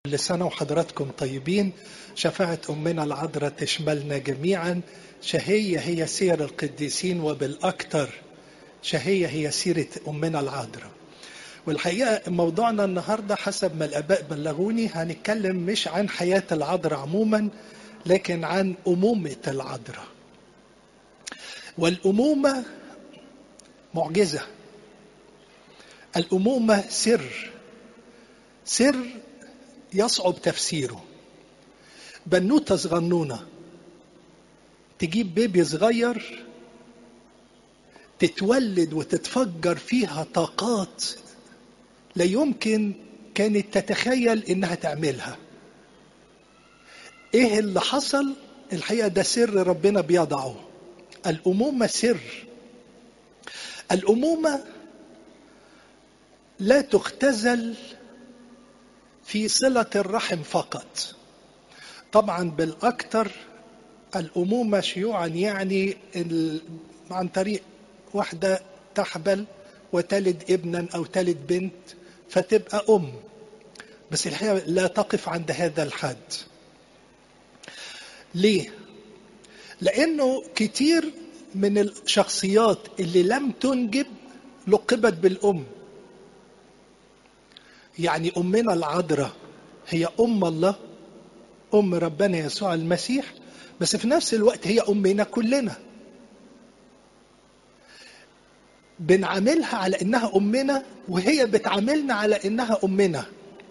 كل سنة وحضراتكم طيبين شفاعة أمنا العذراء تشملنا جميعا شهية هي سير القديسين وبالأكثر شهية هي سيرة أمنا العذراء والحقيقة موضوعنا النهاردة حسب ما الآباء بلغوني هنتكلم مش عن حياة العذراء عموما لكن عن أمومة العذراء والأمومة معجزة الأمومة سر سر يصعب تفسيره بنوتة صغنونة تجيب بيبي صغير تتولد وتتفجر فيها طاقات لا يمكن كانت تتخيل انها تعملها ايه اللي حصل الحقيقه ده سر ربنا بيضعه الامومه سر الامومه لا تختزل في صلة الرحم فقط طبعا بالأكثر الأمومة شيوعا يعني عن طريق واحدة تحبل وتلد ابنا أو تلد بنت فتبقى أم بس الحقيقة لا تقف عند هذا الحد ليه؟ لأنه كتير من الشخصيات اللي لم تنجب لقبت بالأم يعني أمنا العذراء هي أم الله أم ربنا يسوع المسيح بس في نفس الوقت هي أمنا كلنا بنعاملها على إنها أمنا وهي بتعاملنا على إنها أمنا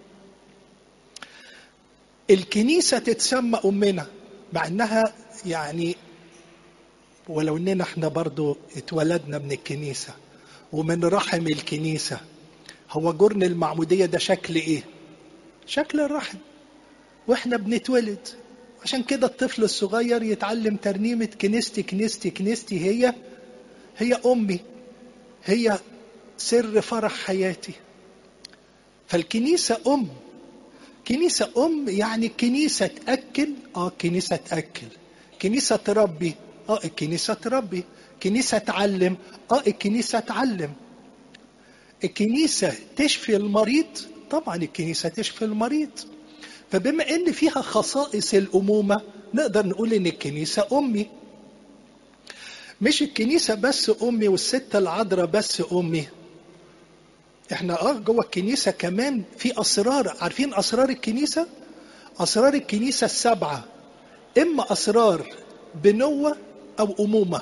الكنيسة تتسمى أمنا مع إنها يعني ولو إننا إحنا برضو اتولدنا من الكنيسة ومن رحم الكنيسة هو جرن المعمودية ده شكل ايه شكل الرحم واحنا بنتولد عشان كده الطفل الصغير يتعلم ترنيمة كنيستي كنيستي كنيستي هي هي أمي هي سر فرح حياتي فالكنيسة أم كنيسة أم يعني كنيسة تأكل آه كنيسة تأكل كنيسة تربي آه الكنيسة تربي كنيسة تعلم آه الكنيسة تعلم الكنيسة تشفي المريض طبعا الكنيسة تشفي المريض فبما ان فيها خصائص الأمومة نقدر نقول ان الكنيسة أمي مش الكنيسة بس أمي والست العذراء بس أمي احنا اه جوه الكنيسة كمان في أسرار عارفين أسرار الكنيسة أسرار الكنيسة السبعة إما أسرار بنوة أو أمومة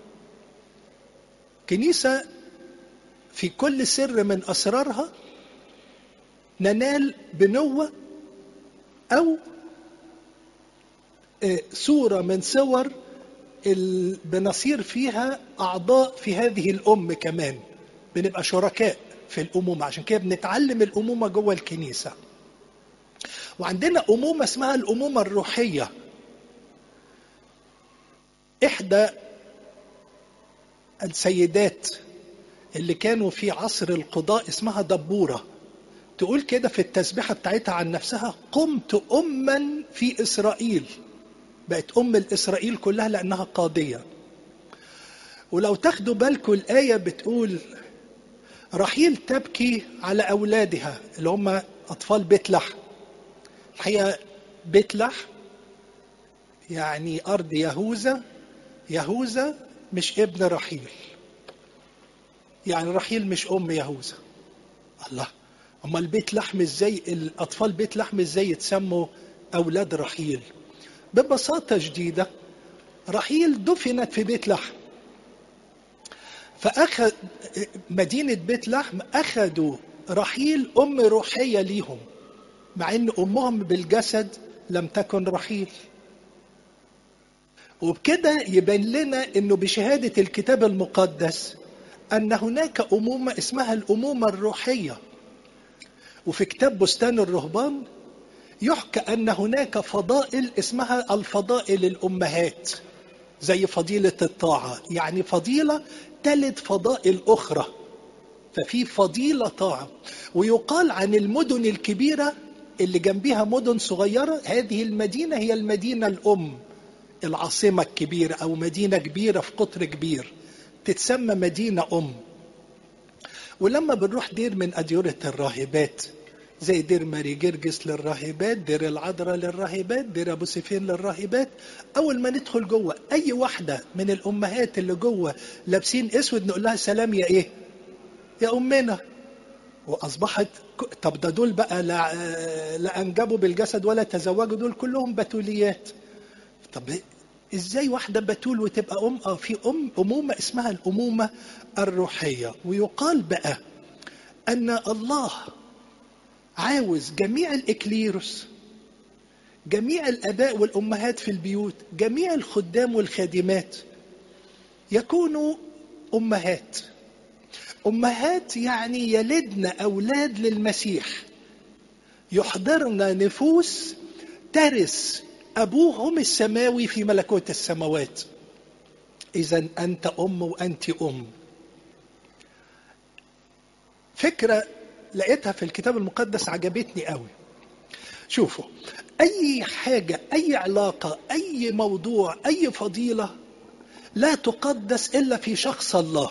كنيسة في كل سر من اسرارها ننال بنوه او صوره من صور بنصير فيها اعضاء في هذه الام كمان بنبقى شركاء في الامومه عشان كده بنتعلم الامومه جوه الكنيسه وعندنا امومه اسمها الامومه الروحيه احدى السيدات اللي كانوا في عصر القضاء اسمها دبورة تقول كده في التسبيحة بتاعتها عن نفسها قمت أما في إسرائيل بقت أم الإسرائيل كلها لأنها قاضية ولو تاخدوا بالكم الآية بتقول رحيل تبكي على أولادها اللي هم أطفال بيت لحم الحقيقة بيت لحم يعني أرض يهوذا يهوذا مش ابن رحيل يعني رحيل مش ام يهوذا الله امال بيت لحم ازاي الاطفال بيت لحم ازاي يتسموا اولاد رحيل ببساطه شديده رحيل دفنت في بيت لحم فاخذ مدينه بيت لحم اخذوا رحيل ام روحيه ليهم مع ان امهم بالجسد لم تكن رحيل وبكده يبين لنا انه بشهاده الكتاب المقدس أن هناك أمومة اسمها الأمومة الروحية وفي كتاب بستان الرهبان يحكى أن هناك فضائل اسمها الفضائل الأمهات زي فضيلة الطاعة يعني فضيلة تلد فضائل أخرى ففي فضيلة طاعة ويقال عن المدن الكبيرة اللي جنبها مدن صغيرة هذه المدينة هي المدينة الأم العاصمة الكبيرة أو مدينة كبيرة في قطر كبير تتسمى مدينة أم ولما بنروح دير من أديرة الراهبات زي دير ماري جرجس للراهبات دير العذراء للراهبات دير ابو سيفين للراهبات اول ما ندخل جوه اي واحده من الامهات اللي جوه لابسين اسود نقول لها سلام يا ايه يا امنا واصبحت طب ده دول بقى لا, لا انجبوا بالجسد ولا تزوجوا دول كلهم بتوليات طب ازاي واحده بتول وتبقى ام اه في ام امومه اسمها الامومه الروحيه ويقال بقى ان الله عاوز جميع الاكليروس جميع الاباء والامهات في البيوت جميع الخدام والخادمات يكونوا امهات امهات يعني يلدن اولاد للمسيح يحضرن نفوس ترث ابوهم السماوي في ملكوت السماوات اذا انت ام وانت ام فكره لقيتها في الكتاب المقدس عجبتني قوي شوفوا اي حاجه اي علاقه اي موضوع اي فضيله لا تقدس الا في شخص الله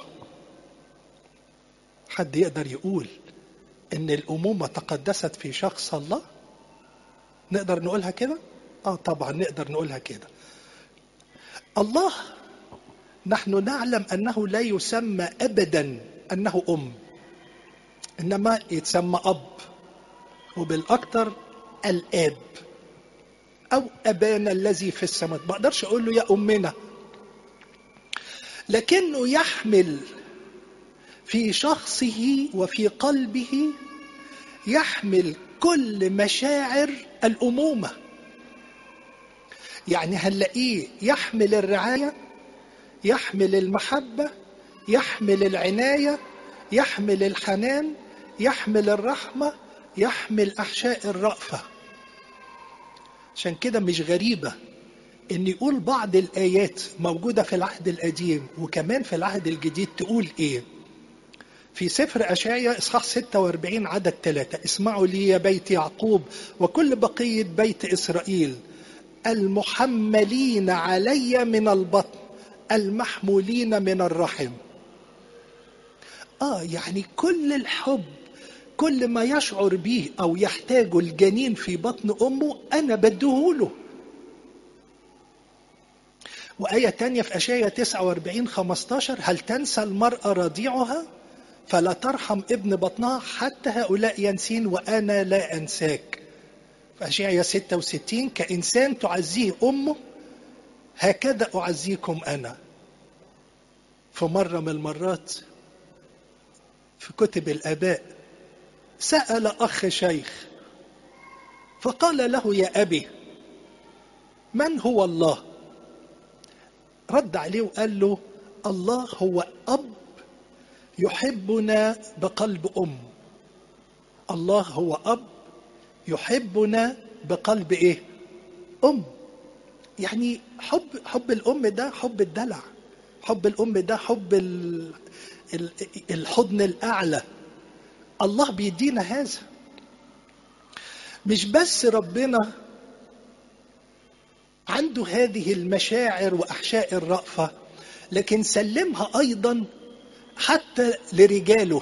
حد يقدر يقول ان الامومه تقدست في شخص الله نقدر نقولها كده اه طبعا نقدر نقولها كده الله نحن نعلم انه لا يسمى ابدا انه ام انما يتسمى اب وبالاكثر الاب او ابانا الذي في السماء ما اقدرش اقول له يا امنا لكنه يحمل في شخصه وفي قلبه يحمل كل مشاعر الامومه يعني هنلاقيه يحمل الرعايه يحمل المحبه يحمل العنايه يحمل الحنان يحمل الرحمه يحمل احشاء الرأفه عشان كده مش غريبه ان يقول بعض الايات موجوده في العهد القديم وكمان في العهد الجديد تقول ايه في سفر أشعيا إصحاح 46 عدد ثلاثة اسمعوا لي يا بيت يعقوب وكل بقية بيت إسرائيل المحملين علي من البطن المحمولين من الرحم آه يعني كل الحب كل ما يشعر به أو يحتاجه الجنين في بطن أمه أنا بديهوله وآية تانية في أشعيا 49 15 هل تنسى المرأة رضيعها فلا ترحم ابن بطنها حتى هؤلاء ينسين وأنا لا أنساك في أشعيا 66 كإنسان تعزيه أمه هكذا أعزيكم أنا في مرة من المرات في كتب الآباء سأل أخ شيخ فقال له يا أبي من هو الله رد عليه وقال له الله هو أب يحبنا بقلب أم الله هو أب يحبنا بقلب إيه أم يعني حب حب الأم ده حب الدلع حب الأم ده حب الحضن الأعلى الله بيدينا هذا مش بس ربنا عنده هذه المشاعر وأحشاء الرأفة لكن سلمها أيضا حتى لرجاله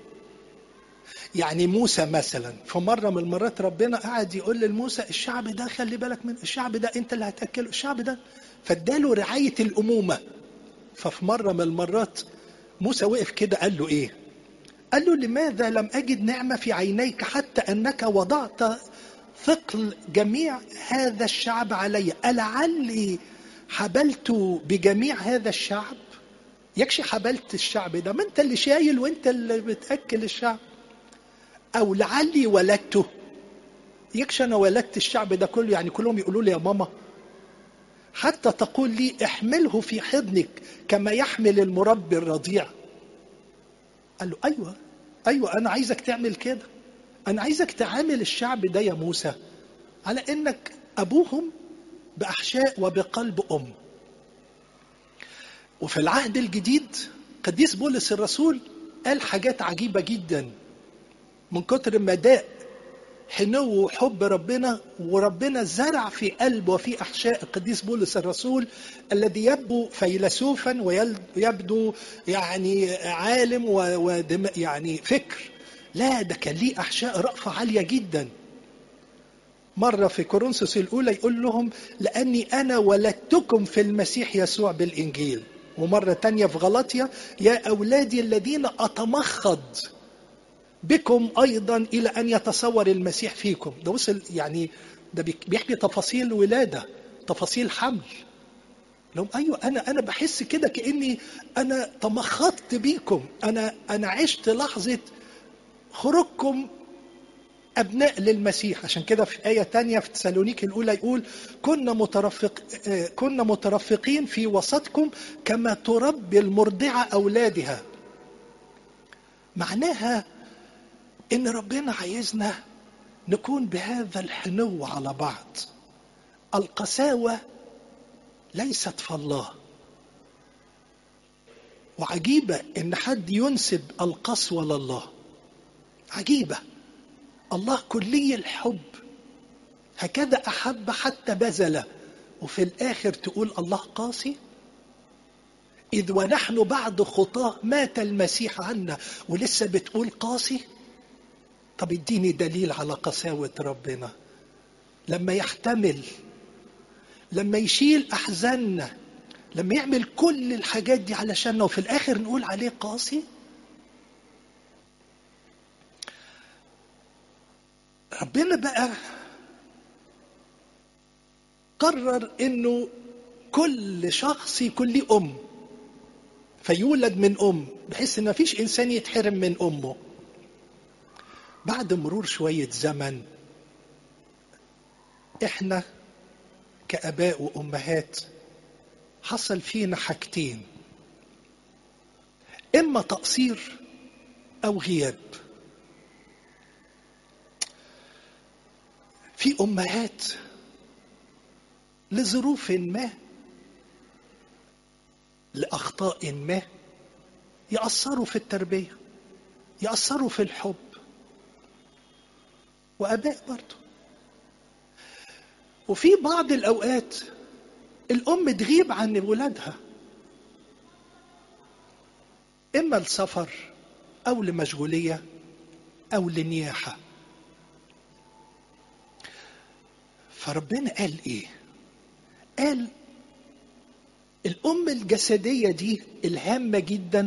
يعني موسى مثلا في مرة من المرات ربنا قعد يقول لموسى الشعب ده خلي بالك من الشعب ده انت اللي هتأكله الشعب ده فاداله رعاية الأمومة ففي مرة من المرات موسى وقف كده قال له ايه قال له لماذا لم أجد نعمة في عينيك حتى أنك وضعت ثقل جميع هذا الشعب علي ألعلي حبلت بجميع هذا الشعب يكشي حبلت الشعب ده ما انت اللي شايل وانت اللي بتاكل الشعب او لعلي ولدته يكشي انا ولدت الشعب ده كله يعني كلهم يقولوا لي يا ماما حتى تقول لي احمله في حضنك كما يحمل المربي الرضيع قال له ايوه ايوه انا عايزك تعمل كده انا عايزك تعامل الشعب ده يا موسى على انك ابوهم باحشاء وبقلب ام وفي العهد الجديد قديس بولس الرسول قال حاجات عجيبه جدا من كتر ما داء حنو وحب ربنا وربنا زرع في قلب وفي احشاء القديس بولس الرسول الذي يبدو فيلسوفا ويبدو يعني عالم ودم يعني فكر لا ده كان ليه احشاء رأفة عالية جدا مرة في كورنثوس الأولى يقول لهم لأني أنا ولدتكم في المسيح يسوع بالإنجيل ومرة تانية في غلطية يا أولادي الذين أتمخض بكم أيضا إلى أن يتصور المسيح فيكم ده وصل يعني ده بيحكي تفاصيل ولادة تفاصيل حمل لهم ايوه انا انا بحس كده كاني انا تمخضت بيكم انا انا عشت لحظه خروجكم أبناء للمسيح عشان كده في آية تانية في تسالونيك الأولى يقول كنا مترفق كنا مترفقين في وسطكم كما تربي المرضعة أولادها معناها إن ربنا عايزنا نكون بهذا الحنو على بعض القساوة ليست في الله وعجيبة إن حد ينسب القسوة لله عجيبة الله كلي الحب هكذا أحب حتى بذل وفي الآخر تقول الله قاسي إذ ونحن بعد خطاه مات المسيح عنا ولسه بتقول قاسي طب اديني دليل على قساوة ربنا لما يحتمل لما يشيل أحزاننا لما يعمل كل الحاجات دي علشاننا وفي الآخر نقول عليه قاسي ربنا بقى قرر انه كل شخص يكون ليه ام فيولد من ام بحيث ان مفيش انسان يتحرم من امه بعد مرور شويه زمن احنا كاباء وامهات حصل فينا حاجتين اما تقصير او غياب في امهات لظروف ما لاخطاء ما ياثروا في التربيه ياثروا في الحب واباء برضه وفي بعض الاوقات الام تغيب عن ولادها اما لسفر او لمشغوليه او لنياحه فربنا قال ايه قال الام الجسديه دي الهامه جدا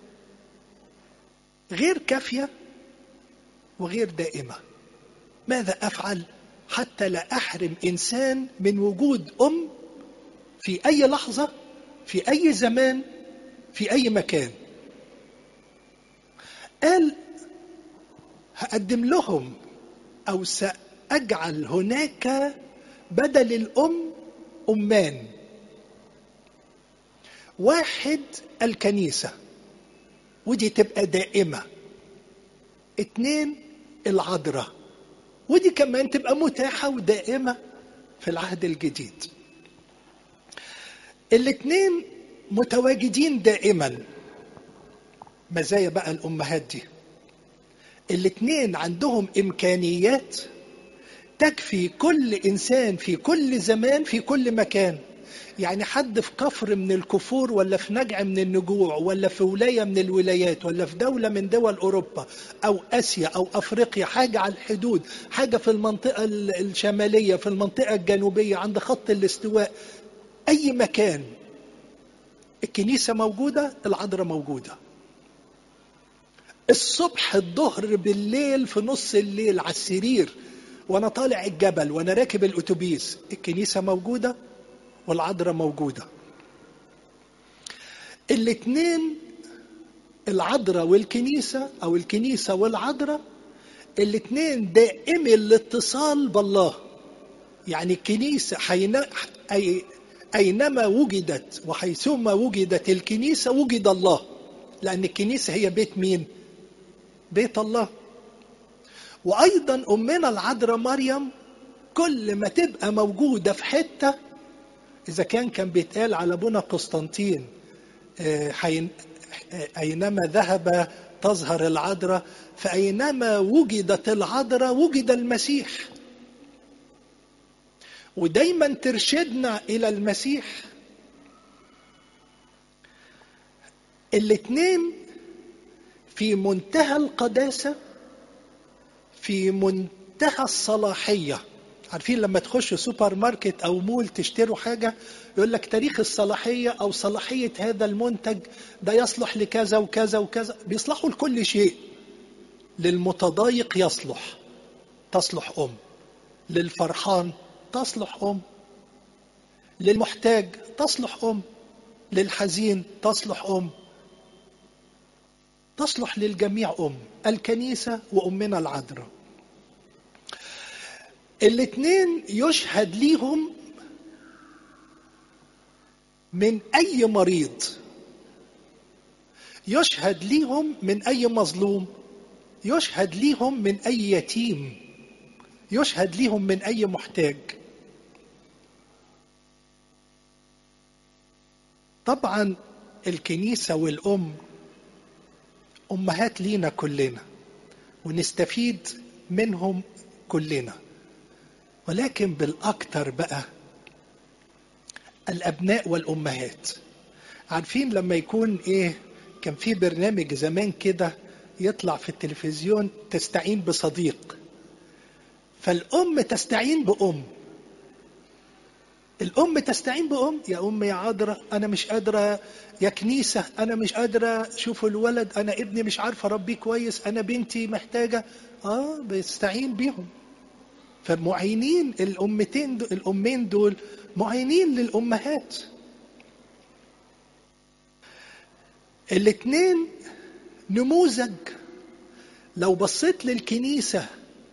غير كافيه وغير دائمه ماذا افعل حتى لا احرم انسان من وجود ام في اي لحظه في اي زمان في اي مكان قال هقدم لهم او ساجعل هناك بدل الام امان واحد الكنيسه ودي تبقى دائمه اتنين العذراء ودي كمان تبقى متاحه ودائمه في العهد الجديد الاتنين متواجدين دائما مزايا بقى الامهات دي الاتنين عندهم امكانيات تكفي كل انسان في كل زمان في كل مكان يعني حد في كفر من الكفور ولا في نجع من النجوع ولا في ولايه من الولايات ولا في دوله من دول اوروبا او اسيا او افريقيا حاجه على الحدود حاجه في المنطقه الشماليه في المنطقه الجنوبيه عند خط الاستواء اي مكان الكنيسه موجوده العذراء موجوده الصبح الظهر بالليل في نص الليل على السرير وانا طالع الجبل وانا راكب الاتوبيس الكنيسه موجوده والعذراء موجوده الاثنين العذراء والكنيسه او الكنيسه والعذراء الاثنين دائمي الاتصال بالله يعني الكنيسه حين أي اينما وجدت وحيثما وجدت الكنيسه وجد الله لان الكنيسه هي بيت مين بيت الله وايضا امنا العذراء مريم كل ما تبقى موجوده في حته اذا كان كان بيتقال على ابونا قسطنطين اينما ذهب تظهر العذراء فاينما وجدت العذراء وجد المسيح ودايما ترشدنا الى المسيح الاثنين في منتهى القداسه في منتهى الصلاحيه عارفين لما تخشوا سوبر ماركت او مول تشتروا حاجه يقول لك تاريخ الصلاحيه او صلاحيه هذا المنتج ده يصلح لكذا وكذا وكذا بيصلحوا لكل شيء للمتضايق يصلح تصلح ام للفرحان تصلح ام للمحتاج تصلح ام للحزين تصلح ام تصلح للجميع ام الكنيسه وامنا العذراء الاثنين يشهد ليهم من اي مريض يشهد ليهم من اي مظلوم يشهد ليهم من اي يتيم يشهد ليهم من اي محتاج طبعا الكنيسه والام امهات لينا كلنا ونستفيد منهم كلنا ولكن بالاكثر بقى الابناء والامهات عارفين لما يكون ايه كان في برنامج زمان كده يطلع في التلفزيون تستعين بصديق فالام تستعين بام الام تستعين بام يا ام يا عذراء انا مش قادره يا كنيسه انا مش قادره شوفوا الولد انا ابني مش عارفه اربيه كويس انا بنتي محتاجه اه بيستعين بيهم فمعينين الامتين دول الامين دول معينين للامهات الاثنين نموذج لو بصيت للكنيسه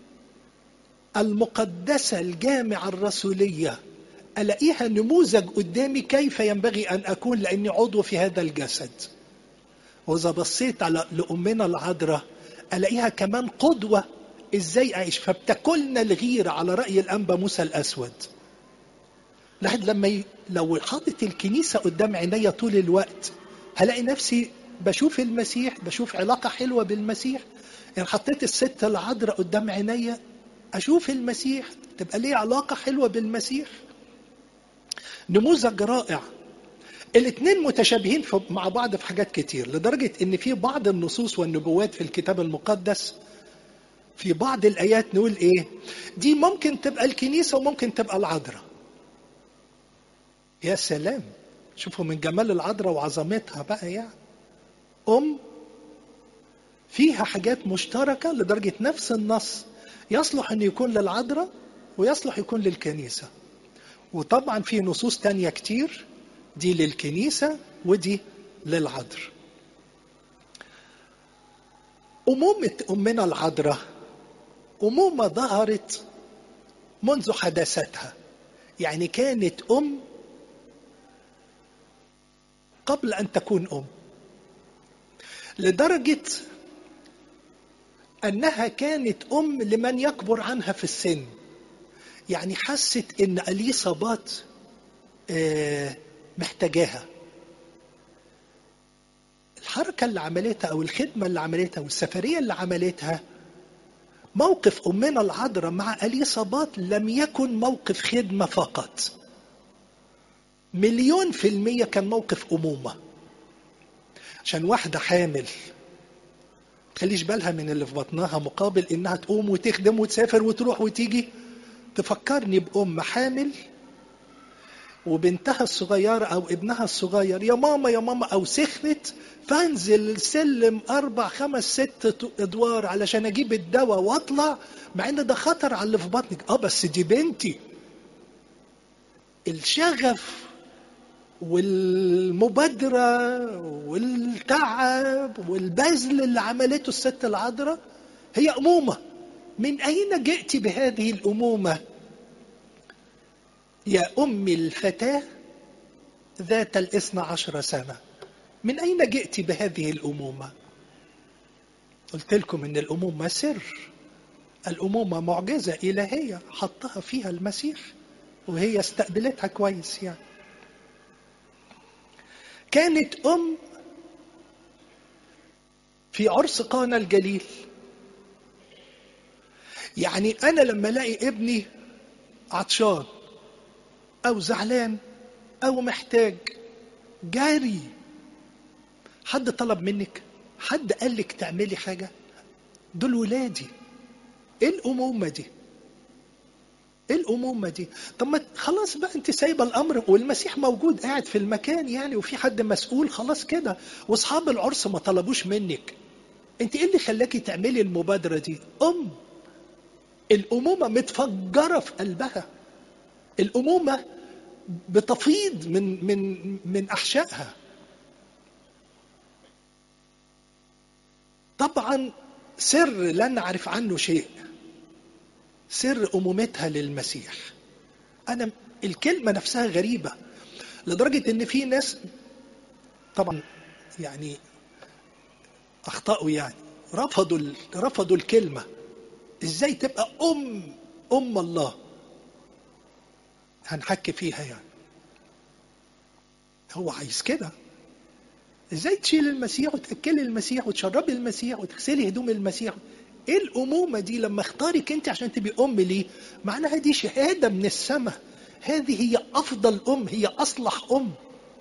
المقدسه الجامعه الرسوليه الاقيها نموذج قدامي كيف ينبغي ان اكون لاني عضو في هذا الجسد واذا بصيت على لامنا العذراء الاقيها كمان قدوه ازاي اعيش فبتاكلنا الغيره على راي الانبا موسى الاسود لحد لما ي... لو حاطط الكنيسه قدام عينيا طول الوقت هلاقي نفسي بشوف المسيح بشوف علاقه حلوه بالمسيح يعني حطيت الست العذراء قدام عينيا اشوف المسيح تبقى ليه علاقه حلوه بالمسيح نموذج رائع الاثنين متشابهين مع بعض في حاجات كتير لدرجه ان في بعض النصوص والنبوات في الكتاب المقدس في بعض الايات نقول ايه دي ممكن تبقى الكنيسه وممكن تبقى العذراء يا سلام شوفوا من جمال العذراء وعظمتها بقى يعني ام فيها حاجات مشتركه لدرجه نفس النص يصلح انه يكون للعذراء ويصلح يكون للكنيسه وطبعا في نصوص تانية كتير دي للكنيسه ودي للعذراء أمومة أمنا العذراء أمومة ظهرت منذ حداثتها يعني كانت أم قبل أن تكون أم لدرجة أنها كانت أم لمن يكبر عنها في السن يعني حست إن أليصابات محتاجاها الحركة اللي عملتها أو الخدمة اللي عملتها والسفرية اللي عملتها موقف أمنا العذراء مع أليصابات لم يكن موقف خدمة فقط مليون في المية كان موقف أمومة عشان واحدة حامل تخليش بالها من اللي في بطنها مقابل إنها تقوم وتخدم وتسافر وتروح وتيجي تفكرني بأم حامل وبنتها الصغيرة أو ابنها الصغير يا ماما يا ماما أو سخنت فانزل السلم أربع خمس ست أدوار علشان أجيب الدواء وأطلع مع إن ده خطر على اللي في بطنك أه بس دي بنتي الشغف والمبادرة والتعب والبذل اللي عملته الست العذراء هي أمومة من أين جئت بهذه الأمومة يا أم الفتاة ذات الاثنى عشر سنة من أين جئت بهذه الأمومة قلت لكم إن الأمومة سر الأمومة معجزة إلهية حطها فيها المسيح وهي استقبلتها كويس يعني كانت أم في عرس قانا الجليل يعني أنا لما ألاقي ابني عطشان أو زعلان أو محتاج جاري حد طلب منك حد قال لك تعملي حاجة دول ولادي ايه الامومه دي ايه الامومه دي طب ما خلاص بقى انت سايبه الامر والمسيح موجود قاعد في المكان يعني وفي حد مسؤول خلاص كده واصحاب العرس ما طلبوش منك انت ايه اللي خلاكي تعملي المبادره دي ام الامومه متفجره في قلبها الامومه بتفيض من من من احشائها طبعا سر لا نعرف عنه شيء سر امومتها للمسيح انا الكلمه نفسها غريبه لدرجه ان في ناس طبعا يعني اخطاوا يعني رفضوا رفضوا الكلمه ازاي تبقى ام ام الله هنحكي فيها يعني هو عايز كده ازاي تشيل المسيح وتاكلي المسيح وتشربي المسيح وتغسلي هدوم المسيح ايه الامومه دي لما اختارك انت عشان تبقي ام ليه معناها دي شهاده من السماء هذه هي افضل ام هي اصلح ام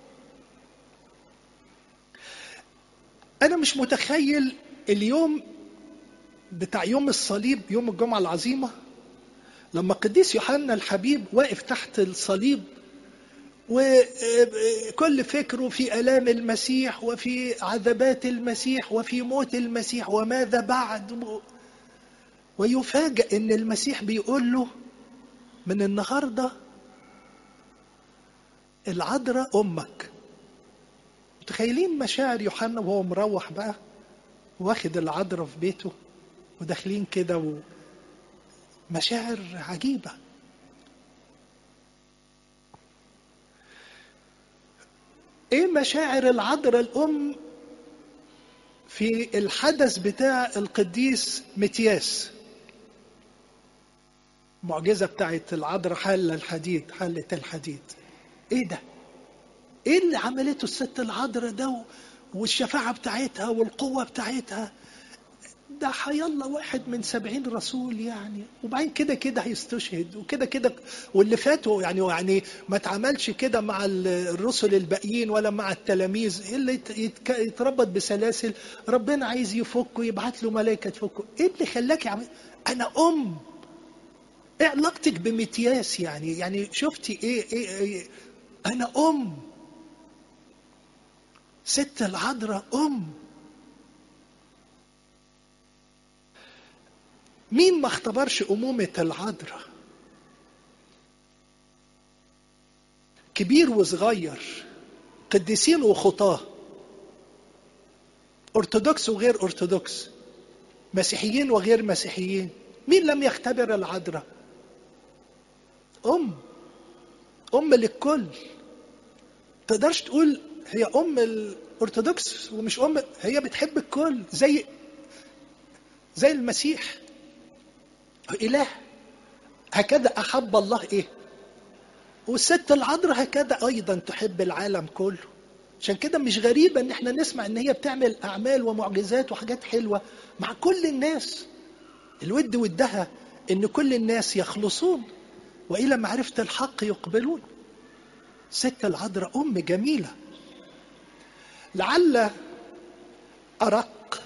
انا مش متخيل اليوم بتاع يوم الصليب يوم الجمعه العظيمه لما القديس يوحنا الحبيب واقف تحت الصليب وكل فكره في الام المسيح وفي عذبات المسيح وفي موت المسيح وماذا بعد ويفاجأ ان المسيح بيقول له من النهارده العذراء امك متخيلين مشاعر يوحنا وهو مروح بقى واخد العذراء في بيته وداخلين كده و... مشاعر عجيبة ايه مشاعر العذراء الام في الحدث بتاع القديس متياس معجزة بتاعت العذراء حل الحديد حلت الحديد ايه ده ايه اللي عملته الست العذراء ده والشفاعة بتاعتها والقوة بتاعتها ده حيالله واحد من سبعين رسول يعني وبعدين كده كده هيستشهد وكده كده واللي فاتوا يعني يعني ما اتعملش كده مع الرسل الباقيين ولا مع التلاميذ اللي يتربط بسلاسل ربنا عايز يفكه يبعت له ملائكه تفكه ايه اللي خلاك يعمل انا ام ايه علاقتك بمتياس يعني يعني شفتي ايه ايه, إيه انا ام ست العذراء ام مين ما اختبرش أمومة العذراء كبير وصغير قديسين وخطاة أرثوذكس وغير أرثوذكس مسيحيين وغير مسيحيين مين لم يختبر العذراء أم أم للكل تقدرش تقول هي أم الأرثوذكس ومش أم هي بتحب الكل زي زي المسيح إله هكذا أحب الله إيه والست العذراء هكذا أيضا تحب العالم كله عشان كده مش غريبة إن إحنا نسمع إن هي بتعمل أعمال ومعجزات وحاجات حلوة مع كل الناس الود ودها إن كل الناس يخلصون وإلى معرفة الحق يقبلون ست العذراء أم جميلة لعل أرق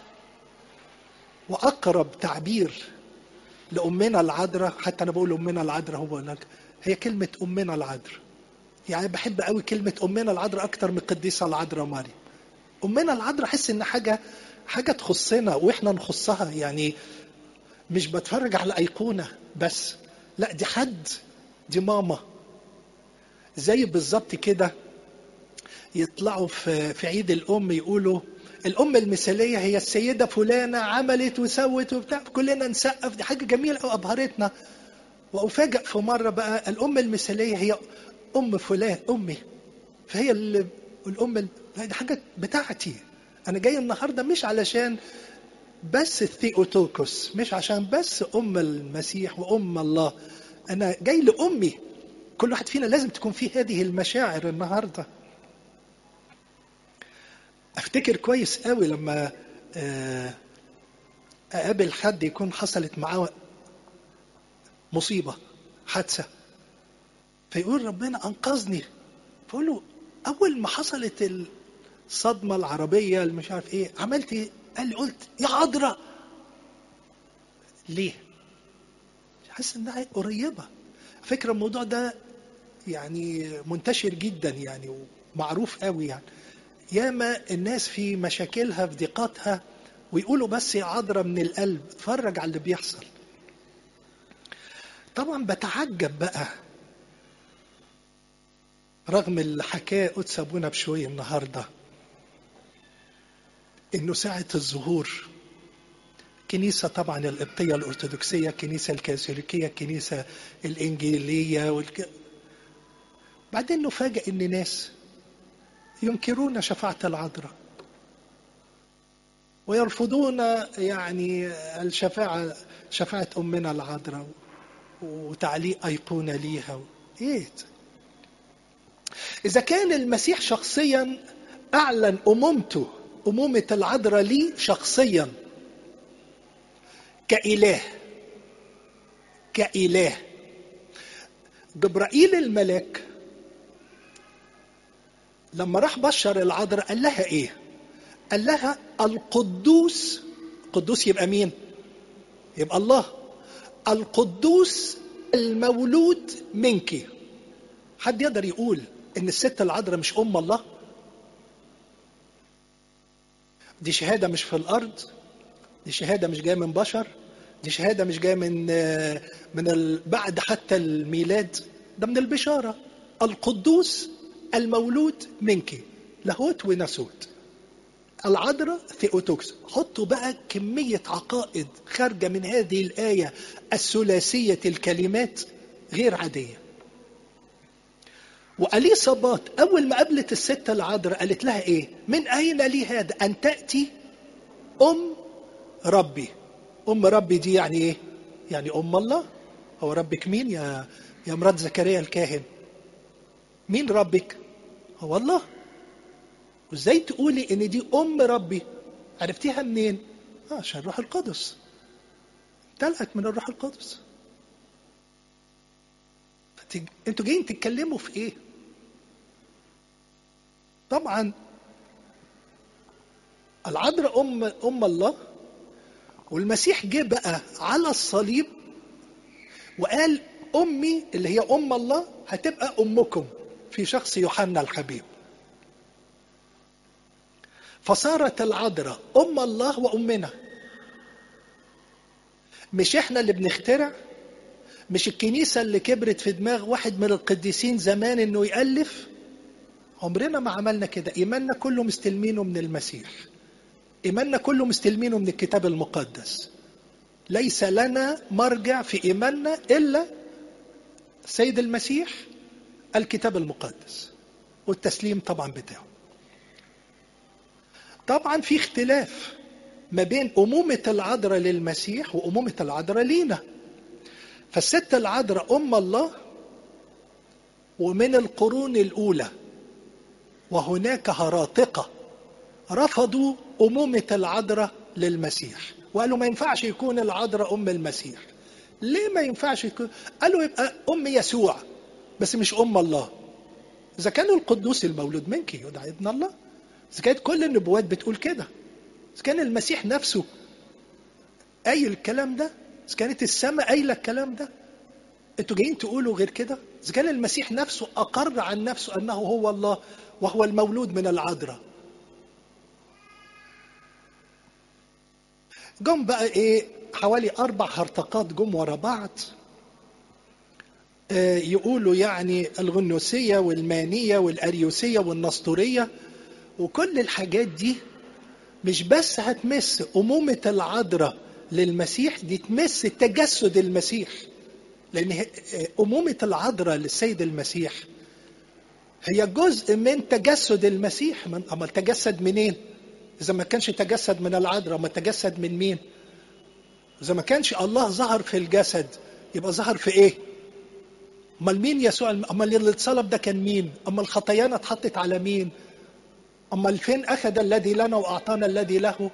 وأقرب تعبير لأمنا العذراء حتى أنا بقول أمنا العذراء هو لك هي كلمة أمنا العذراء يعني بحب قوي كلمة أمنا العذراء أكتر من القديسة العذراء مريم أمنا العذراء أحس إن حاجة حاجة تخصنا وإحنا نخصها يعني مش بتفرج على أيقونة بس لا دي حد دي ماما زي بالظبط كده يطلعوا في في عيد الأم يقولوا الأم المثالية هي السيدة فلانة عملت وسوت وبتاع كلنا نسقف دي حاجة جميلة أو أبهرتنا وأفاجأ في مرة بقى الأم المثالية هي أم فلان أمي فهي اللي الأم دي حاجة بتاعتي أنا جاي النهاردة مش علشان بس الثيوتوكوس مش عشان بس أم المسيح وأم الله أنا جاي لأمي كل واحد فينا لازم تكون فيه هذه المشاعر النهارده افتكر كويس قوي لما اقابل حد يكون حصلت معاه مصيبه حادثه فيقول ربنا انقذني فاقول له اول ما حصلت الصدمه العربيه اللي مش عارف ايه عملت ايه قال لي قلت يا عذراء ليه حاسس انها قريبه فكرة الموضوع ده يعني منتشر جدا يعني ومعروف قوي يعني ياما الناس في مشاكلها في ضيقاتها ويقولوا بس يا عذرة من القلب اتفرج على اللي بيحصل طبعا بتعجب بقى رغم اللي حكاه قدس ابونا بشويه النهارده انه ساعه الظهور كنيسة طبعا القبطية الأرثوذكسية الكنيسة الكاثوليكية الكنيسة الإنجيلية والك... بعدين نفاجئ إن ناس ينكرون شفاعة العذراء ويرفضون يعني الشفاعة شفاعة أمنا العذراء وتعليق أيقونة ليها إيه إذا كان المسيح شخصيا أعلن أمومته أمومة العذراء لي شخصيا كإله كإله جبرائيل الملك لما راح بشر العذراء قال لها ايه قال لها القدوس قدوس يبقى مين يبقى الله القدوس المولود منك حد يقدر يقول ان الست العذراء مش ام الله دي شهاده مش في الارض دي شهاده مش جايه من بشر دي شهاده مش جايه من من بعد حتى الميلاد ده من البشاره القدوس المولود منك لاهوت وناسوت العذراء ثيوتوكس حطوا بقى كمية عقائد خارجة من هذه الآية الثلاثية الكلمات غير عادية وأليصابات أول ما قابلت الست العذراء قالت لها إيه من أين لي هذا أن تأتي أم ربي أم ربي دي يعني إيه يعني أم الله هو ربك مين يا يا مرات زكريا الكاهن مين ربك هو الله وازاي تقولي ان دي ام ربي عرفتيها منين آه عشان الروح القدس امتلأت من الروح القدس فتج... انتوا جايين تتكلموا في ايه طبعا العذراء ام ام الله والمسيح جه بقى على الصليب وقال امي اللي هي ام الله هتبقى امكم في شخص يوحنا الحبيب فصارت العذراء ام الله وامنا مش احنا اللي بنخترع مش الكنيسه اللي كبرت في دماغ واحد من القديسين زمان انه يالف عمرنا ما عملنا كده ايماننا كله مستلمينه من المسيح ايماننا كله مستلمينه من الكتاب المقدس ليس لنا مرجع في ايماننا الا السيد المسيح الكتاب المقدس والتسليم طبعا بتاعه طبعا في اختلاف ما بين أمومة العذراء للمسيح وأمومة العذراء لينا فالست العذراء أم الله ومن القرون الأولى وهناك هراطقة رفضوا أمومة العذراء للمسيح وقالوا ما ينفعش يكون العذراء أم المسيح ليه ما ينفعش يكون قالوا يبقى أم يسوع بس مش أم الله إذا كان القدوس المولود منك يدعى ابن الله إذا كانت كل النبوات بتقول كده إذا كان المسيح نفسه قايل الكلام ده إذا كانت السماء قايلة الكلام ده أنتوا جايين تقولوا غير كده إذا كان المسيح نفسه أقر عن نفسه أنه هو الله وهو المولود من العذراء جم بقى إيه حوالي أربع هرطقات جم ورا بعض آه يقولوا يعني الغنوسية والمانية والأريوسية والنسطورية وكل الحاجات دي مش بس هتمس أمومة العذراء للمسيح دي تمس تجسد المسيح لأن أمومة العذراء للسيد المسيح هي جزء من تجسد المسيح من أما تجسد منين؟ إذا ما كانش تجسد من العذراء ما تجسد من مين؟ إذا ما كانش الله ظهر في الجسد يبقى ظهر في إيه؟ أمال مين يسوع؟ أمال اللي اتصلب ده كان مين؟ أمال خطايانا اتحطت على مين؟ أمال فين أخذ الذي لنا وأعطانا الذي له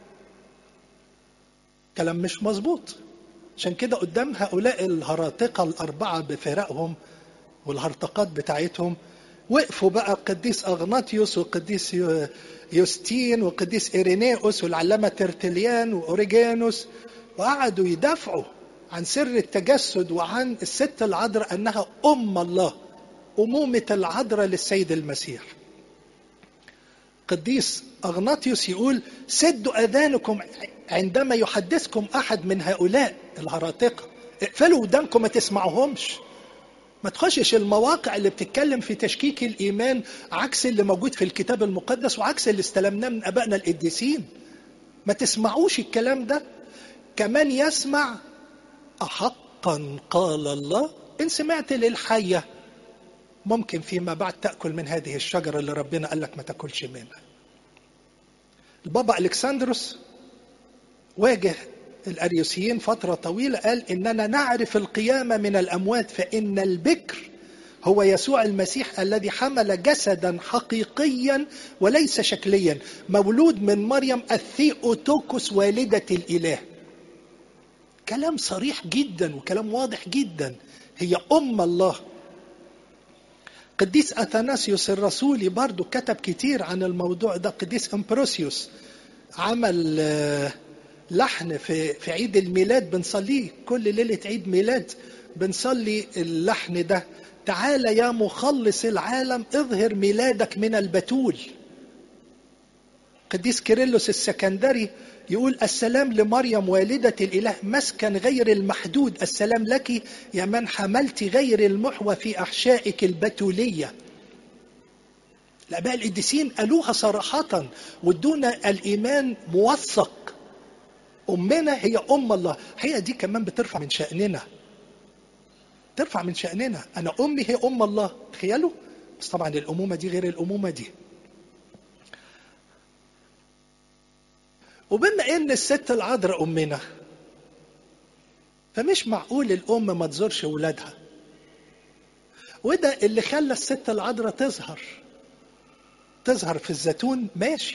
كلام مش مظبوط عشان كده قدام هؤلاء الهراطقة الأربعة بفرقهم والهرطقات بتاعتهم وقفوا بقى القديس أغناطيوس والقديس يوستين والقديس إيرينيوس والعلامة ترتليان وأوريجانوس وقعدوا يدافعوا عن سر التجسد وعن الست العذراء انها ام الله امومه العذراء للسيد المسيح قديس اغناطيوس يقول سدوا اذانكم عندما يحدثكم احد من هؤلاء الهراطقه اقفلوا ودانكم ما تسمعوهمش ما تخشش المواقع اللي بتتكلم في تشكيك الايمان عكس اللي موجود في الكتاب المقدس وعكس اللي استلمناه من ابائنا القديسين ما تسمعوش الكلام ده كمان يسمع احقا قال الله ان سمعت للحيه ممكن فيما بعد تاكل من هذه الشجره اللي ربنا قال لك ما تاكلش منها البابا الكسندروس واجه الاريوسيين فتره طويله قال اننا نعرف القيامه من الاموات فان البكر هو يسوع المسيح الذي حمل جسدا حقيقيا وليس شكليا مولود من مريم الثيوتوكوس والده الاله كلام صريح جدا وكلام واضح جدا هي ام الله قديس اثناسيوس الرسولي برضو كتب كتير عن الموضوع ده قديس امبروسيوس عمل لحن في في عيد الميلاد بنصليه كل ليله عيد ميلاد بنصلي اللحن ده تعال يا مخلص العالم اظهر ميلادك من البتول قديس كيرلس السكندري يقول السلام لمريم والدة الإله مسكن غير المحدود السلام لك يا من حملت غير المحوى في أحشائك البتولية الآباء القديسين قالوها صراحة وادونا الإيمان موثق أمنا هي أم الله هي دي كمان بترفع من شأننا ترفع من شأننا أنا أمي هي أم الله تخيلوا بس طبعا الأمومة دي غير الأمومة دي وبما ان الست العذراء امنا فمش معقول الام ما تزورش ولادها وده اللي خلى الست العذراء تظهر تظهر في الزيتون ماشي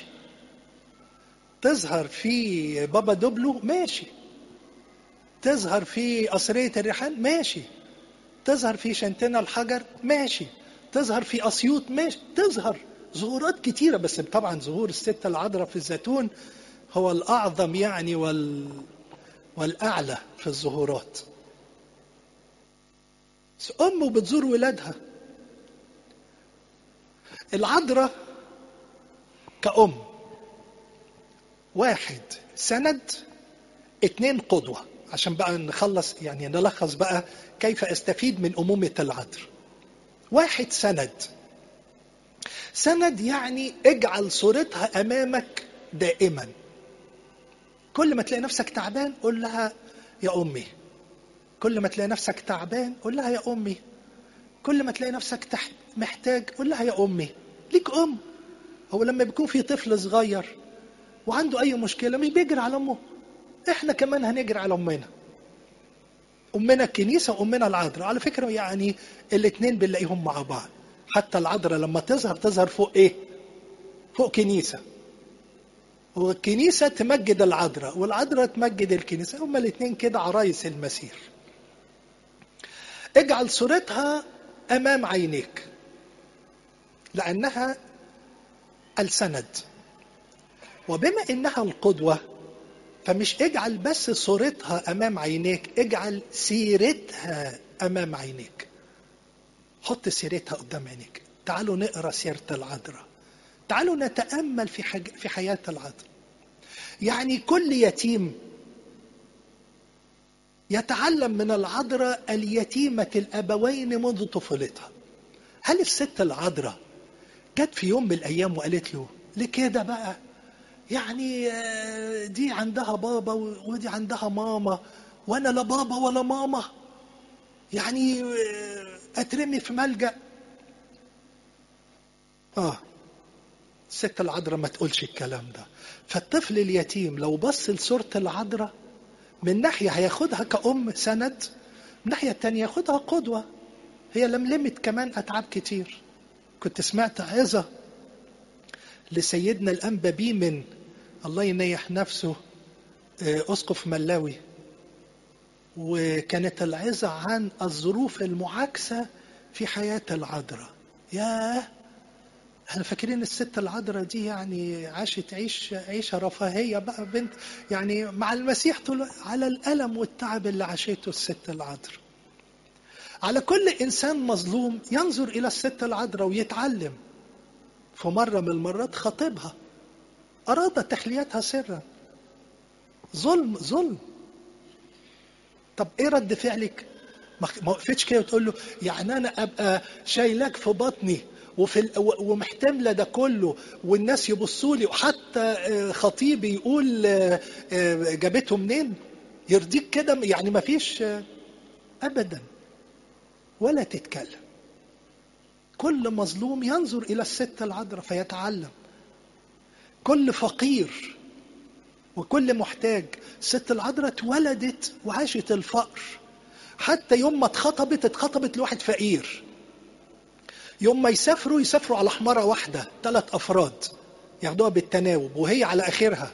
تظهر في بابا دوبلو ماشي تظهر في قصرية الريحان ماشي تظهر في شنتنا الحجر ماشي تظهر في أسيوط ماشي تظهر ظهورات كتيرة بس طبعا ظهور الست العذراء في الزيتون هو الأعظم يعني وال... والأعلى في الظهورات أم بتزور ولادها العذراء كأم واحد سند اتنين قدوة عشان بقى نخلص يعني نلخص بقى كيف استفيد من أمومة العذراء واحد سند سند يعني اجعل صورتها أمامك دائما كل ما تلاقي نفسك تعبان قول لها يا امي كل ما تلاقي نفسك تعبان قول لها يا امي كل ما تلاقي نفسك تحت محتاج قول لها يا امي ليك ام هو لما بيكون في طفل صغير وعنده اي مشكله مش بيجري على امه احنا كمان هنجري على امنا امنا الكنيسه وامنا العذراء على فكره يعني الاثنين بنلاقيهم مع بعض حتى العذراء لما تظهر تظهر فوق ايه فوق كنيسه والكنيسة تمجد العذراء والعذراء تمجد الكنيسة هما الاثنين كده عرايس المسيح اجعل صورتها أمام عينيك لأنها السند وبما إنها القدوة فمش اجعل بس صورتها أمام عينيك اجعل سيرتها أمام عينيك حط سيرتها قدام عينيك تعالوا نقرا سيرة العذراء تعالوا نتأمل في حاج... في حياة العذراء يعني كل يتيم يتعلم من العذراء اليتيمة الأبوين منذ طفولتها هل الست العذراء جت في يوم من الأيام وقالت له ليه كده بقى يعني دي عندها بابا ودي عندها ماما وأنا لا بابا ولا ماما يعني أترمي في ملجأ آه الست العذراء ما تقولش الكلام ده فالطفل اليتيم لو بص لصورة العذراء من ناحية هياخدها كأم سند من ناحية التانية ياخدها قدوة هي لملمت كمان أتعاب كتير كنت سمعت عظة لسيدنا الأنبا بيمن الله ينيح نفسه أسقف ملاوي وكانت العظة عن الظروف المعاكسة في حياة العذراء ياه احنا فاكرين الست العذراء دي يعني عاشت عيش عيشه رفاهيه بقى بنت يعني مع المسيح طول على الالم والتعب اللي عاشته الست العذراء على كل انسان مظلوم ينظر الى الست العذراء ويتعلم في مره من المرات خطيبها اراد تخليتها سرا ظلم ظلم طب ايه رد فعلك ما وقفتش كده وتقول له يعني انا ابقى شايلك في بطني وفي ال... ومحتمله ده كله والناس يبصوا لي وحتى خطيبي يقول جابته منين يرضيك كده يعني ما فيش ابدا ولا تتكلم كل مظلوم ينظر الى الست العذراء فيتعلم كل فقير وكل محتاج الست العذراء اتولدت وعاشت الفقر حتى يوم ما اتخطبت اتخطبت لواحد فقير يوم ما يسافروا يسافروا على حمارة واحدة ثلاث أفراد ياخدوها بالتناوب وهي على آخرها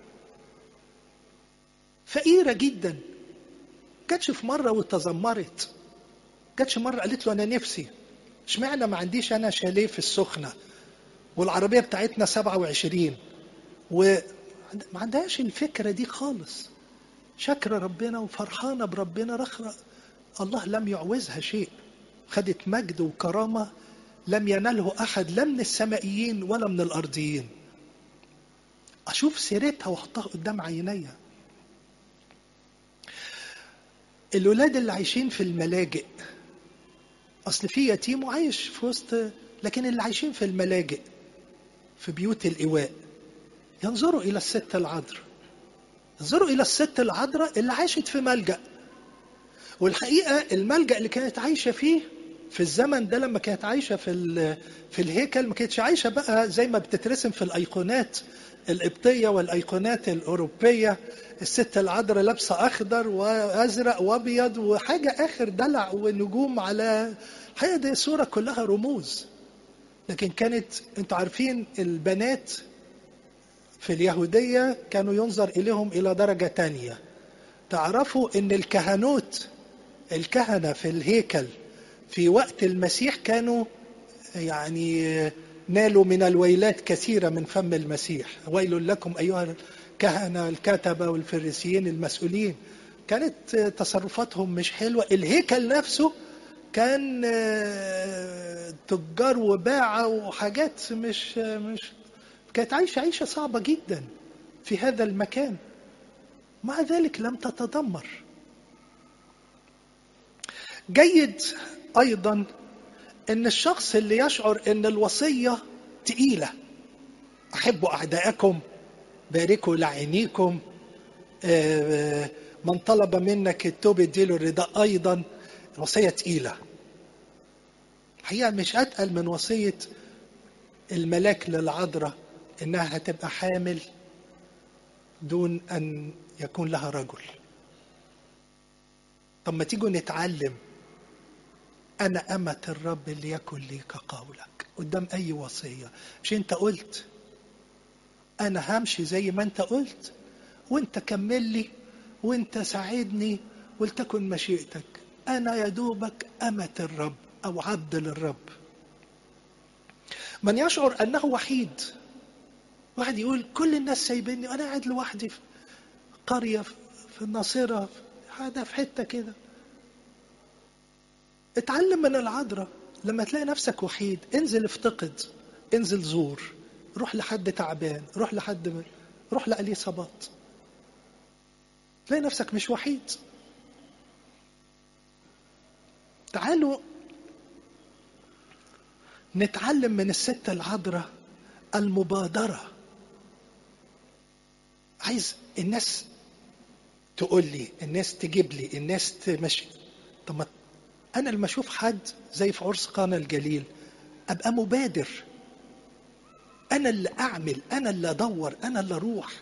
فقيرة جدا جاتش في مرة وتذمرت جاتش مرة قالت له أنا نفسي اشمعنى ما عنديش أنا شاليه في السخنة والعربية بتاعتنا 27 وما عندهاش الفكرة دي خالص شاكرة ربنا وفرحانة بربنا رخرة الله لم يعوزها شيء خدت مجد وكرامة لم ينله أحد لا من السمائيين ولا من الأرضيين أشوف سيرتها وأحطها قدام عينيا الولاد اللي عايشين في الملاجئ أصل في يتيم وعايش في وسط لكن اللي عايشين في الملاجئ في بيوت الإيواء ينظروا إلى الست العذراء انظروا إلى الست العذراء اللي عاشت في ملجأ والحقيقة الملجأ اللي كانت عايشة فيه في الزمن ده لما كانت عايشة في في الهيكل ما كانتش عايشة بقى زي ما بتترسم في الأيقونات القبطية والأيقونات الأوروبية الست العذراء لابسة أخضر وأزرق وأبيض وحاجة آخر دلع ونجوم على الحقيقة دي صورة كلها رموز لكن كانت انتوا عارفين البنات في اليهودية كانوا ينظر إليهم إلى درجة تانية تعرفوا أن الكهنوت الكهنة في الهيكل في وقت المسيح كانوا يعني نالوا من الويلات كثيرة من فم المسيح ويل لكم أيها الكهنة الكتبة والفريسيين المسؤولين كانت تصرفاتهم مش حلوة الهيكل نفسه كان تجار وباعة وحاجات مش مش كانت عايشة عيشة صعبة جدا في هذا المكان مع ذلك لم تتدمر جيد أيضا أن الشخص اللي يشعر أن الوصية تقيلة أحبوا أعداءكم باركوا لعينيكم من طلب منك التوب اديله الرداء أيضا الوصية تقيلة الحقيقة مش أتقل من وصية الملاك للعذراء انها هتبقى حامل دون ان يكون لها رجل طب ما تيجوا نتعلم انا امة الرب ليكن لي كقولك قدام اي وصية مش انت قلت انا همشي زي ما انت قلت وانت كمل لي وانت ساعدني ولتكن مشيئتك انا يا دوبك امة الرب او عبد للرب من يشعر انه وحيد واحد يقول كل الناس سايبيني انا قاعد لوحدي في قريه في الناصره هذا في حته كده اتعلم من العذراء لما تلاقي نفسك وحيد انزل افتقد انزل زور روح لحد تعبان روح لحد روح لأليصابات تلاقي نفسك مش وحيد تعالوا نتعلم من الست العذراء المبادرة عايز الناس تقول لي الناس تجيب لي الناس تمشي طب ما انا لما اشوف حد زي في عرس قانا الجليل ابقى مبادر انا اللي اعمل انا اللي ادور انا اللي اروح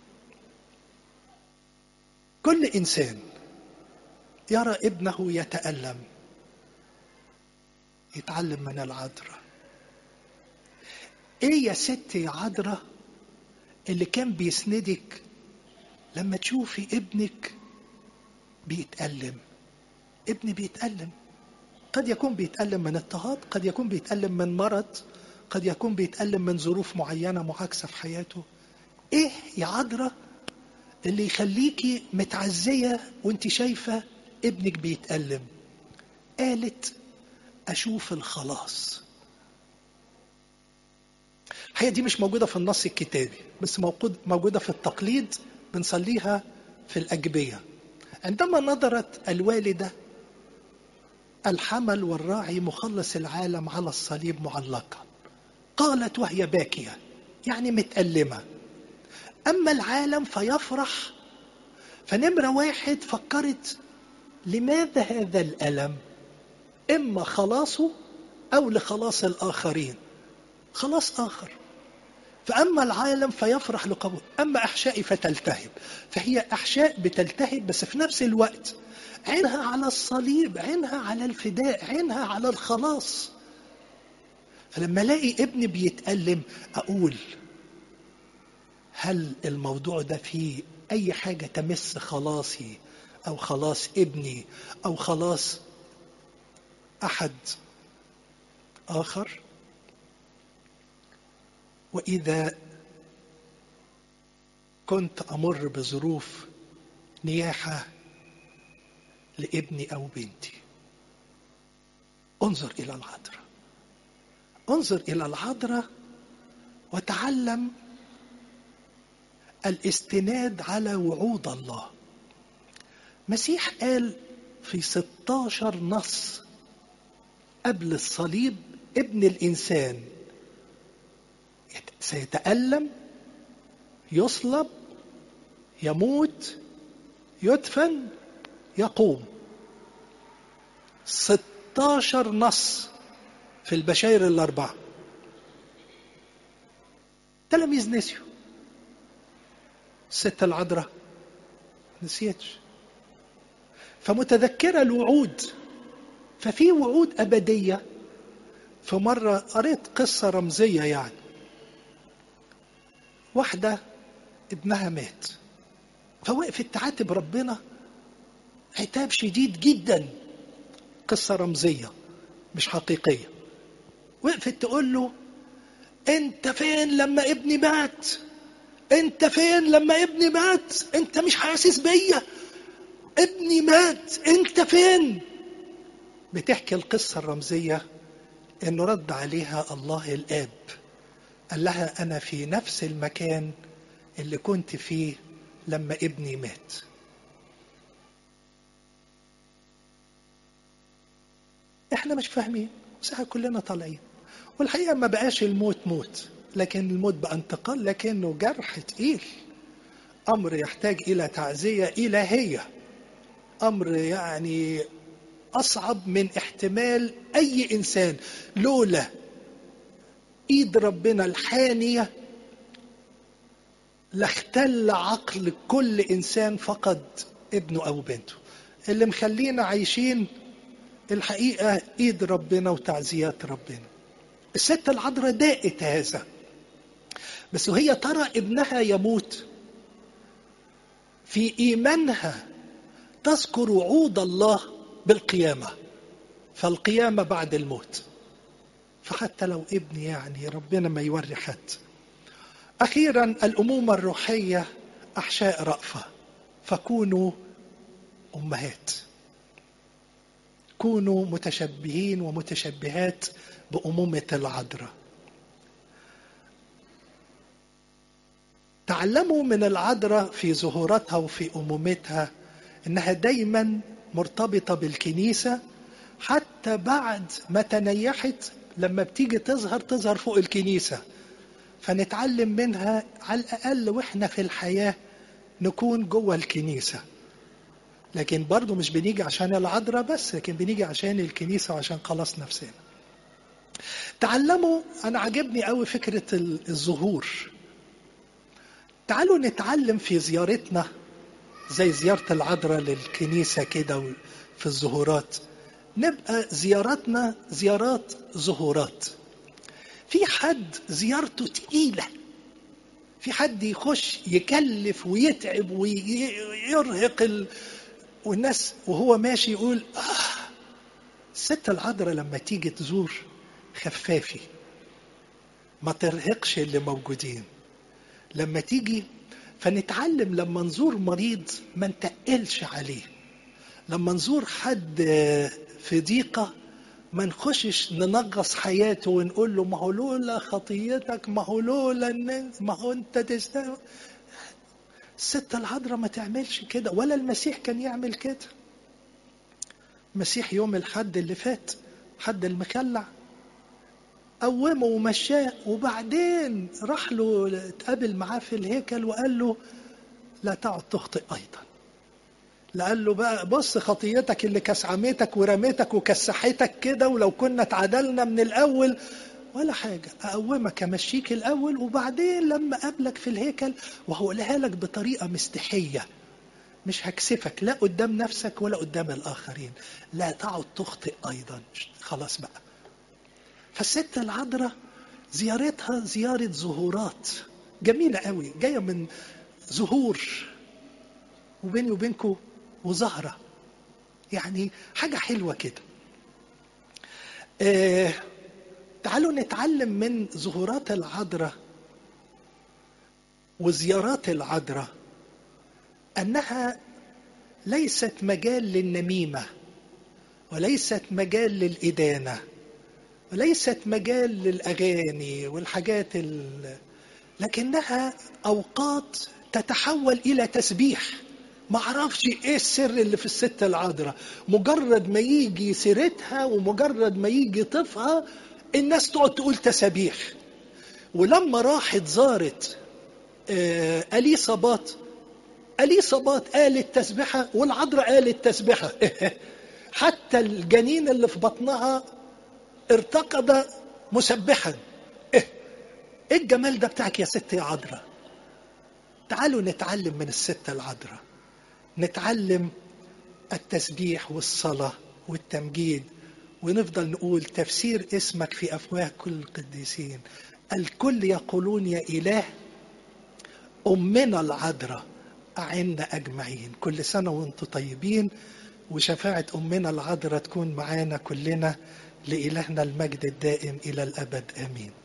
كل انسان يرى ابنه يتالم يتعلم من العذراء ايه يا ست يا عذراء اللي كان بيسندك لما تشوفي ابنك بيتألم ابني بيتألم قد يكون بيتألم من اضطهاد قد يكون بيتألم من مرض قد يكون بيتألم من ظروف معينة معاكسة في حياته ايه يا عذراء اللي يخليكي متعزية وانت شايفة ابنك بيتألم قالت أشوف الخلاص الحقيقة دي مش موجودة في النص الكتابي بس موجود موجودة في التقليد بنصليها في الأجبية عندما نظرت الوالدة الحمل والراعي مخلص العالم على الصليب معلقا قالت وهي باكية يعني متألمة أما العالم فيفرح فنمرة واحد فكرت لماذا هذا الألم إما خلاصه أو لخلاص الآخرين خلاص آخر فأما العالم فيفرح لقبول أما أحشائي فتلتهب فهي أحشاء بتلتهب بس في نفس الوقت عينها على الصليب عينها على الفداء عينها على الخلاص فلما الاقي ابني بيتألم أقول هل الموضوع ده فيه أي حاجة تمس خلاصي أو خلاص ابني أو خلاص أحد آخر وإذا كنت أمر بظروف نياحة لابني أو بنتي انظر إلى العذراء انظر إلى العذراء وتعلم الاستناد على وعود الله مسيح قال في 16 نص قبل الصليب ابن الإنسان سيتألم يصلب يموت يدفن يقوم 16 نص في البشاير الأربعة تلاميذ نسيوا الست العذراء نسيتش فمتذكرة الوعود ففي وعود أبدية فمرة قريت قصة رمزية يعني واحدة ابنها مات فوقفت تعاتب ربنا عتاب شديد جدا قصة رمزية مش حقيقية وقفت تقول له انت فين لما ابني مات انت فين لما ابني مات انت مش حاسس بيا ابني مات انت فين بتحكي القصة الرمزية انه رد عليها الله الاب قال لها انا في نفس المكان اللي كنت فيه لما ابني مات احنا مش فاهمين ساعة كلنا طالعين والحقيقة ما بقاش الموت موت لكن الموت بقى انتقال لكنه جرح تقيل أمر يحتاج إلى تعزية إلهية أمر يعني أصعب من احتمال أي إنسان لولا إيد ربنا الحانية لاختل عقل كل إنسان فقد ابنه أو بنته اللي مخلينا عايشين الحقيقة إيد ربنا وتعزيات ربنا الست العذراء داقت هذا بس وهي ترى ابنها يموت في إيمانها تذكر وعود الله بالقيامة فالقيامة بعد الموت فحتى لو ابني يعني ربنا ما يوري حد أخيرا الأمومة الروحية أحشاء رأفة فكونوا أمهات كونوا متشبهين ومتشبهات بأمومة العذراء تعلموا من العذراء في ظهوراتها وفي أمومتها إنها دايما مرتبطة بالكنيسة حتى بعد ما تنيحت لما بتيجي تظهر تظهر فوق الكنيسة فنتعلم منها على الأقل وإحنا في الحياة نكون جوه الكنيسة لكن برضو مش بنيجي عشان العذراء بس لكن بنيجي عشان الكنيسة وعشان خلاص نفسنا تعلموا أنا عجبني قوي فكرة الظهور تعالوا نتعلم في زيارتنا زي زيارة العذراء للكنيسة كده في الظهورات نبقى زياراتنا زيارات ظهورات في حد زيارته تقيلة في حد يخش يكلف ويتعب ويرهق ال... والناس وهو ماشي يقول آه الست العذراء لما تيجي تزور خفافي ما ترهقش اللي موجودين لما تيجي فنتعلم لما نزور مريض ما نتقلش عليه لما نزور حد في ضيقه ما نخشش ننغص حياته ونقول له ما هو لولا خطيتك ما هو لولا الناس ما هو انت تستاهل الست العذراء ما تعملش كده ولا المسيح كان يعمل كده المسيح يوم الحد اللي فات حد المخلع قومه ومشاه وبعدين راح له اتقابل معاه في الهيكل وقال له لا تعد تخطئ ايضا لا قال له بقى بص خطيتك اللي كسعمتك ورميتك وكسحتك كده ولو كنا اتعدلنا من الاول ولا حاجة أقومك أمشيك الأول وبعدين لما أقابلك في الهيكل وهقولها لك بطريقة مستحية مش هكسفك لا قدام نفسك ولا قدام الآخرين لا تعد تخطئ أيضا خلاص بقى فالست العذراء زيارتها زيارة ظهورات جميلة قوي جاية من ظهور وبيني وبينكم وزهرة يعني حاجة حلوة كده آه تعالوا نتعلم من ظهورات العذراء وزيارات العذراء انها ليست مجال للنميمه وليست مجال للادانه وليست مجال للاغاني والحاجات ال... لكنها اوقات تتحول الى تسبيح ما اعرفش ايه السر اللي في الست العذراء مجرد ما يجي سيرتها ومجرد ما يجي طفها الناس تقعد تقول تسابيح ولما راحت زارت آه اليصابات اليصابات قالت تسبحه والعذراء قالت تسبحه حتى الجنين اللي في بطنها ارتقد مسبحا ايه الجمال ده بتاعك يا ست يا عذراء تعالوا نتعلم من الست العذراء نتعلم التسبيح والصلاة والتمجيد ونفضل نقول تفسير اسمك في أفواه كل القديسين الكل يقولون يا إله أمنا العذراء أعنا أجمعين كل سنة وانتم طيبين وشفاعة أمنا العذراء تكون معانا كلنا لإلهنا المجد الدائم إلى الأبد آمين